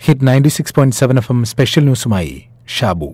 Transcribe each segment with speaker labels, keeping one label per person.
Speaker 1: hit ninety six point seven F M special ന്യൂസുമായി ഷാബു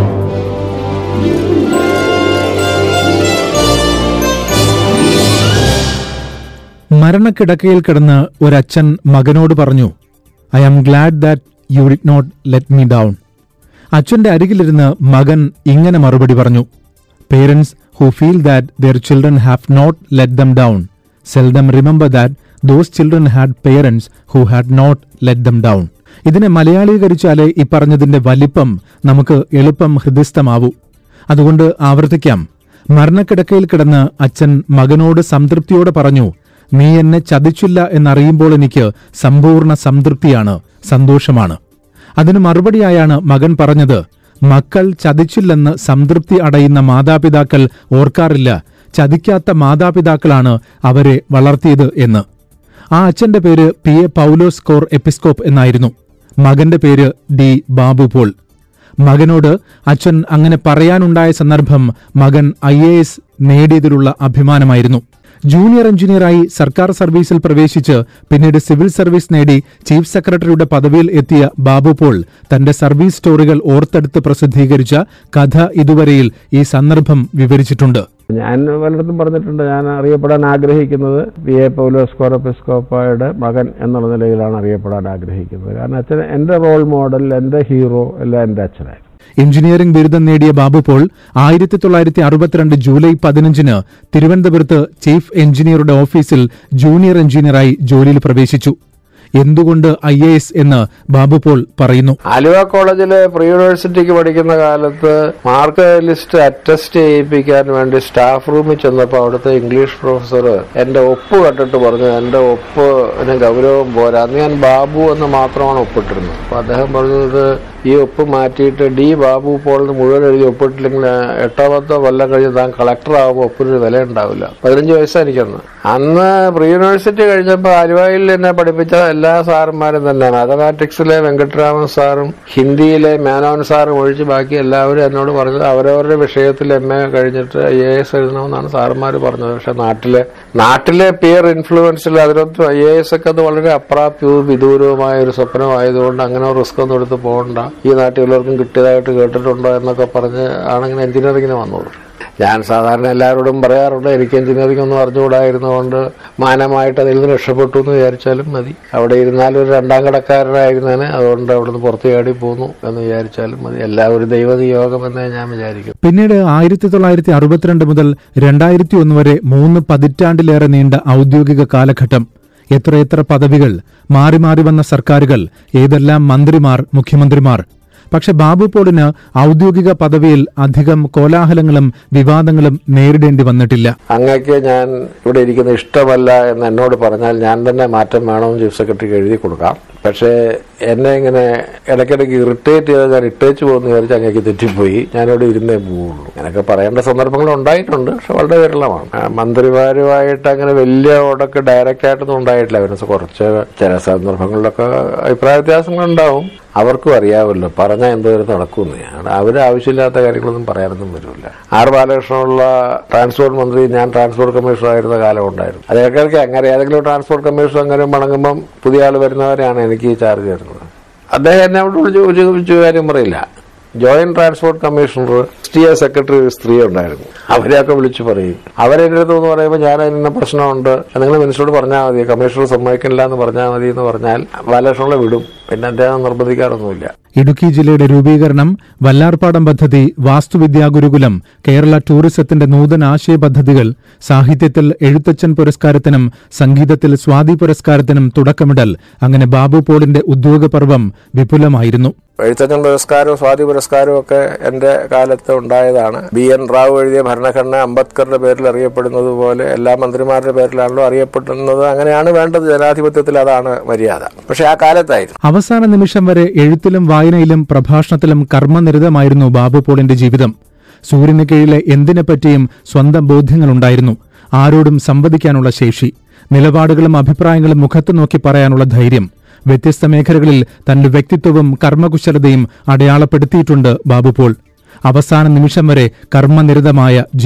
Speaker 1: മരണക്കിടക്കയിൽ കിടന്ന് ഒരച്ഛൻ മകനോട് പറഞ്ഞു I am glad that you did not let me down അച്ഛന്റെ അരികിലിരുന്ന് മകൻ ഇങ്ങനെ മറുപടി പറഞ്ഞു parents who feel that their children have not let them down seldom remember that those children had parents who had not let them down ഇതിനെ മലയാളീകരിച്ചാലേ ഈ പറഞ്ഞതിന്റെ വലിപ്പം നമുക്ക് എളുപ്പം ഹൃദയസ്ഥമാവൂ അതുകൊണ്ട് ആവർത്തിക്കാം മരണക്കിടക്കയിൽ കിടന്ന് അച്ഛൻ മകനോട് സംതൃപ്തിയോടെ പറഞ്ഞു നീ എന്നെ ചതിച്ചില്ല എന്നറിയുമ്പോൾ എനിക്ക് സമ്പൂർണ്ണ സംതൃപ്തിയാണ് സന്തോഷമാണ് അതിന് മറുപടിയായാണ് മകൻ പറഞ്ഞത് മക്കൾ ചതിച്ചില്ലെന്ന് സംതൃപ്തി അടയുന്ന മാതാപിതാക്കൾ ഓർക്കാറില്ല ചതിക്കാത്ത മാതാപിതാക്കളാണ് അവരെ വളർത്തിയത് എന്ന് ആ അച്ഛന്റെ പേര് പി എ പൗലോസ് കോർ എപ്പിസ്കോപ്പ് എന്നായിരുന്നു മകന്റെ പേര് ഡി ബാബു പോൾ മകനോട് അച്ഛൻ അങ്ങനെ പറയാനുണ്ടായ സന്ദർഭം മകൻ ഐ എ എസ് നേടിയതിലുള്ള അഭിമാനമായിരുന്നു ജൂനിയർ എഞ്ചിനീയറായി സർക്കാർ സർവീസിൽ പ്രവേശിച്ച് പിന്നീട് സിവിൽ സർവീസ് നേടി ചീഫ് സെക്രട്ടറിയുടെ പദവിയിൽ എത്തിയ ബാബു പോൾ തന്റെ സർവീസ് സ്റ്റോറികൾ ഓർത്തെടുത്ത് പ്രസിദ്ധീകരിച്ച കഥ ഇതുവരെയിൽ ഈ സന്ദർഭം വിവരിച്ചിട്ടുണ്ട്
Speaker 2: ഞാൻ പലയിടത്തും പറഞ്ഞിട്ടുണ്ട് ഞാൻ അറിയപ്പെടാൻ ആഗ്രഹിക്കുന്നത് പി എ പൗലോസ് കോറപ്പിസ്കോപ്പായുടെ മകൻ എന്നുള്ള നിലയിലാണ് അറിയപ്പെടാൻ ആഗ്രഹിക്കുന്നത് കാരണം അച്ഛൻ എൻ്റെ റോൾ മോഡൽ എൻ്റെ ഹീറോ എല്ലാം എൻ്റെ അച്ഛനായിരുന്നു
Speaker 1: എഞ്ചിനീയറിംഗ് ബിരുദം നേടിയ ബാബു പോൾ ആയിരത്തി തൊള്ളായിരത്തി അറുപത്തിരണ്ട് ജൂലൈ പതിനഞ്ചിന് തിരുവനന്തപുരത്ത് ചീഫ് എഞ്ചിനീയറുടെ ഓഫീസിൽ ജൂനിയർ എഞ്ചിനീയറായി ജോലിയിൽ പ്രവേശിച്ചു എന്തുകൊണ്ട് ഐ എ എസ് എന്ന് ബാബു പോൾ പറയുന്നു
Speaker 2: ആലുവ കോളേജിലെ പ്രീ യൂണിവേഴ്സിറ്റിക്ക് പഠിക്കുന്ന കാലത്ത് മാർക്ക് ലിസ്റ്റ് അറ്റസ്റ്റ് ചെയ്യിപ്പിക്കാൻ വേണ്ടി സ്റ്റാഫ് റൂമിൽ ചെന്നപ്പോൾ അവിടുത്തെ ഇംഗ്ലീഷ് പ്രൊഫസർ എന്റെ ഒപ്പ് കണ്ടിട്ട് പറഞ്ഞു എന്റെ ഒപ്പ് ഗൗരവം പോരാ അന്ന് ഞാൻ ബാബു എന്ന് മാത്രമാണ് ഒപ്പിട്ടിരുന്നത് അപ്പൊ അദ്ദേഹം പറഞ്ഞത് ഈ ഒപ്പ് മാറ്റിയിട്ട് ഡി ബാബു പോൾ എന്ന് മുഴുവൻ എഴുതി ഒപ്പിട്ടില്ലെങ്കിൽ എട്ടോ പത്തോ കൊല്ലം കഴിഞ്ഞ് താൻ കളക്ടർ ആകുമ്പോൾ ഒപ്പിനൊരു വില ഉണ്ടാവില്ല പതിനഞ്ച് വയസ്സാണ് എനിക്കന്ന് അന്ന് പ്രീ യൂണിവേഴ്സിറ്റി കഴിഞ്ഞപ്പോൾ ആലുവയിൽ എന്നെ പഠിപ്പിച്ച എല്ലാ സാറന്മാരും തന്നെ മാത്തമാറ്റിക്സിലെ വെങ്കട്ടരാമൻ സാറും ഹിന്ദിയിലെ മേനോൻ സാറും ഒഴിച്ച് ബാക്കി എല്ലാവരും എന്നോട് പറഞ്ഞത് അവരവരുടെ വിഷയത്തിൽ എം എ കഴിഞ്ഞിട്ട് ഐ എ എസ് എഴുതണമെന്നാണ് സാറന്മാർ പറഞ്ഞത് പക്ഷെ നാട്ടിലെ നാട്ടിലെ പിയർ ഇൻഫ്ലുവൻസിൽ അതിനകത്ത് ഐ എ എസ് ഒക്കെ അത് വളരെ അപ്രാപ്യവും വിദൂരവുമായ ഒരു സ്വപ്നമായതുകൊണ്ട് അങ്ങനെ റിസ്ക് ഒന്നും എടുത്ത് പോകണ്ട ഈ നാട്ടിലുള്ളവർക്കും കിട്ടിയതായിട്ട് കേട്ടിട്ടുണ്ടോ എന്നൊക്കെ പറഞ്ഞ് ആണിങ്ങനെ എഞ്ചിനീയറിങ്ങിന് വന്നത് ഞാൻ സാധാരണ എല്ലാവരോടും പറയാറുണ്ട് എനിക്ക് എഞ്ചിനീയറിംഗ് ഒന്നും അറിഞ്ഞുകൂടായിരുന്നതുകൊണ്ട് മാനമായിട്ട് അതിൽ നിന്ന് രക്ഷപ്പെട്ടു എന്ന് വിചാരിച്ചാലും മതി അവിടെ ഇരുന്നാലും ഒരു രണ്ടാം കടക്കാരനായിരുന്നേനെ അതുകൊണ്ട് അവിടുന്ന് പുറത്തു ചാടി പോന്നു എന്ന് വിചാരിച്ചാലും മതി എല്ലാവരും ദൈവനിയോഗം എന്നേ ഞാൻ വിചാരിക്കും
Speaker 1: പിന്നീട് ആയിരത്തി തൊള്ളായിരത്തി അറുപത്തിരണ്ട് മുതൽ രണ്ടായിരത്തി ഒന്ന് വരെ മൂന്ന് പതിറ്റാണ്ടിലേറെ നീണ്ട ഔദ്യോഗിക കാലഘട്ടം എത്രയെത്ര പദവികൾ മാറി മാറി വന്ന സർക്കാരുകൾ ഏതെല്ലാം മന്ത്രിമാർ മുഖ്യമന്ത്രിമാർ പക്ഷെ ബാബു പോളിന് ഔദ്യോഗിക പദവിയിൽ അധികം കോലാഹലങ്ങളും വിവാദങ്ങളും നേരിടേണ്ടി വന്നിട്ടില്ല
Speaker 2: അങ്ങക്ക് ഞാൻ ഇവിടെ ഇരിക്കുന്ന ഇഷ്ടമല്ല എന്ന് എന്നോട് പറഞ്ഞാൽ ഞാൻ തന്നെ മാറ്റം വേണമെന്ന് ചീഫ് സെക്രട്ടറിക്ക് എഴുതി കൊടുക്കാം പക്ഷേ എന്നെ ഇങ്ങനെ ഇടയ്ക്കിടയ്ക്ക് ഇറിറ്റേറ്റ് ചെയ്താൽ ഞാൻ ഇട്ടേച്ച് പോകുന്ന വിചാരിച്ച് അങ്ങേക്ക് തെറ്റിപ്പോയി ഞാനിവിടെ ഇരുന്നേ പോവുള്ളൂ അങ്ങനെയൊക്കെ പറയേണ്ട സന്ദർഭങ്ങൾ ഉണ്ടായിട്ടുണ്ട് പക്ഷെ വളരെ വിരളമാണ് ആ, മന്ത്രിമാരുമായിട്ട് അങ്ങനെ വലിയ ഉടക്ക് ഡയറക്റ്റ് ആയിട്ടൊന്നും ഉണ്ടായിട്ടില്ല അവരെ കുറച്ച് ചില സന്ദർഭങ്ങളിലൊക്കെ അഭിപ്രായ വ്യത്യാസങ്ങൾ ഉണ്ടാവും അവർക്കും അറിയാമല്ലോ പറഞ്ഞാൽ എന്തോരം നടക്കുമെന്ന് അവർ ആവശ്യമില്ലാത്ത കാര്യങ്ങളൊന്നും പറയാനൊന്നും വരില്ല ആർ ബാലകൃഷ്ണനുള്ള ട്രാൻസ്പോർട്ട് മന്ത്രി ഞാൻ ട്രാൻസ്പോർട്ട് കമ്മീഷണർ ആയിരുന്ന കാലം ഉണ്ടായിരുന്നു അതേക്കൊക്കെ അങ്ങനെ ഏതെങ്കിലും ട്രാൻസ്പോർട്ട് കമ്മീഷണർ അങ്ങനെ മടങ്ങുമ്പം പുതിയ ആൾ വരുന്നവരെയാണ് എനിക്ക് ഈ ചാർജ് തരുന്നത് അദ്ദേഹം എന്നെ അവിടെ വിളിച്ച് ഒരു ഒരു കാര്യം പറയില്ല joint transport commissioner S T A secretary ഒരു സ്ത്രീ ഉണ്ടായിരുന്നു അവരെയൊക്കെ വിളിച്ചു പറയും അവരെന്റെ അടുത്ത് എന്ന് പറയുമ്പോൾ ഞാൻ അതിന് പ്രശ്നമുണ്ട് നിങ്ങൾ മിനിസ്റ്ററോട് പറഞ്ഞാൽ മതി കമ്മീഷണർ സമ്മതിക്കില്ല എന്ന് പറഞ്ഞാൽ മതി എന്ന് പറഞ്ഞാൽ ബാലകൃഷ്ണനെ വിടും പിന്നെ അദ്ദേഹം നിർബന്ധിക്കാറൊന്നുമില്ല
Speaker 1: ഇടുക്കി ജില്ലയുടെ രൂപീകരണം വല്ലാർപാടം പദ്ധതി വാസ്തുവിദ്യാ ഗുരുകുലം കേരള ടൂറിസത്തിന്റെ നൂതന ആശയ പദ്ധതികൾ സാഹിത്യത്തിൽ എഴുത്തച്ഛൻ പുരസ്കാരത്തിനും സംഗീതത്തിൽ സ്വാതി പുരസ്കാരത്തിനും തുടക്കമിടൽ അങ്ങനെ ബാബു പോളിന്റെ ഉദ്യോഗപർവം വിപുലമായിരുന്നു
Speaker 2: എഴുത്തച്ഛൻ പുരസ്കാരവും സ്വാതി പുരസ്കാരവും ഒക്കെ എന്റെ കാലത്ത് ഉണ്ടായതാണ് ബി എൻ റാവു എഴുതിയ ഭരണഘടന അംബേദ്കറുടെ പേരിൽ അറിയപ്പെടുന്നത് പോലെ എല്ലാ മന്ത്രിമാരുടെ പേരിലാണല്ലോ അറിയപ്പെടുന്നത് അങ്ങനെയാണ് വേണ്ടത് ജനാധിപത്യത്തിൽ അതാണ് മര്യാദ പക്ഷെ ആ കാലത്തായിരുന്നു
Speaker 1: അവസാന നിമിഷം വരെ എഴുത്തിലും വായനയിലും പ്രഭാഷണത്തിലും കർമ്മനിരതമായിരുന്നു ബാബു പോളിന്റെ ജീവിതം സൂര്യന് കീഴിലെ എന്തിനെപ്പറ്റിയും സ്വന്തം ബോധ്യങ്ങളുണ്ടായിരുന്നു ആരോടും സംവദിക്കാനുള്ള ശേഷി നിലപാടുകളും അഭിപ്രായങ്ങളും മുഖത്ത് നോക്കി പറയാനുള്ള ധൈര്യം വ്യത്യസ്ത മേഖലകളിൽ തന്റെ വ്യക്തിത്വവും കർമ്മകുശലതയും അടയാളപ്പെടുത്തിയിട്ടുണ്ട് ബാബു പോൾ അവസാന നിമിഷം വരെ കർമ്മനിരതമായ ജീവിതം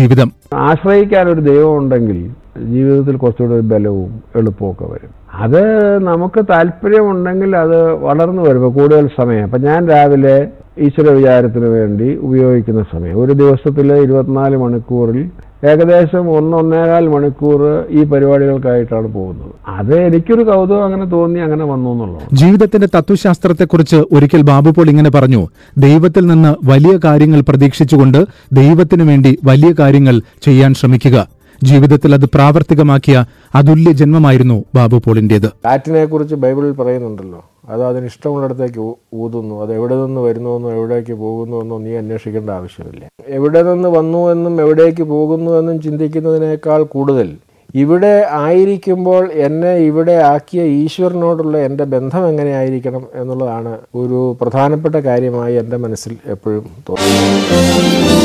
Speaker 2: ആശ്രയിക്കാൻ ഒരു ദൈവം ഉണ്ടെങ്കിൽ ജീവിതത്തിൽ കുറച്ചുകൂടി ഒരു ബലവും എളുപ്പമൊക്കെ വരും അത് നമുക്ക് താല്പര്യമുണ്ടെങ്കിൽ അത് വളർന്നു വരുമ്പോൾ കൂടുതൽ സമയം അപ്പം ഞാൻ രാവിലെ ഈശ്വര വിചാരത്തിന് വേണ്ടി ഉപയോഗിക്കുന്ന സമയം ഒരു ദിവസത്തിലെ ഇരുപത്തിനാല് മണിക്കൂറിൽ ഏകദേശം ഒന്നൊന്നേകാൽ മണിക്കൂർ ഈ പരിപാടികൾക്കായിട്ടാണ് പോകുന്നത് അത് എനിക്കൊരു കൗതുകം അങ്ങനെ തോന്നി അങ്ങനെ വന്നു എന്നുള്ളത്
Speaker 1: ജീവിതത്തിന്റെ തത്വശാസ്ത്രത്തെക്കുറിച്ച് ഒരിക്കൽ ബാബു പോൾ ഇങ്ങനെ പറഞ്ഞു ദൈവത്തിൽ നിന്ന് വലിയ കാര്യങ്ങൾ പ്രതീക്ഷിച്ചുകൊണ്ട് ദൈവത്തിനു വേണ്ടി വലിയ കാര്യങ്ങൾ ചെയ്യാൻ ശ്രമിക്കുക ജീവിതത്തിൽ അത് പ്രാവർത്തികമാക്കിയ അതുല്യ ജന്മമായിരുന്നു ബാബു പോളിന്റേത്
Speaker 2: കാറ്റിനെ കുറിച്ച് ബൈബിളിൽ പറയുന്നുണ്ടല്ലോ അത് അതിന് ഇഷ്ടമുള്ളിടത്തേക്ക് ഊ- ഊതുന്നു അത് എവിടെ നിന്ന് വരുന്നുവെന്നോ എവിടേക്ക് പോകുന്നുവെന്നോ നീ അന്വേഷിക്കേണ്ട ആവശ്യമില്ല എവിടെ നിന്ന് വന്നു എന്നും എവിടേക്ക് പോകുന്നു എന്നും ചിന്തിക്കുന്നതിനേക്കാൾ കൂടുതൽ ഇവിടെ ആയിരിക്കുമ്പോൾ എന്നെ ഇവിടെ ആക്കിയ ഈശ്വരനോടുള്ള എൻ്റെ ബന്ധം എങ്ങനെ ആയിരിക്കണം എന്നുള്ളതാണ് ഒരു പ്രധാനപ്പെട്ട കാര്യമായി എൻ്റെ മനസ്സിൽ എപ്പോഴും തോന്നുന്നത്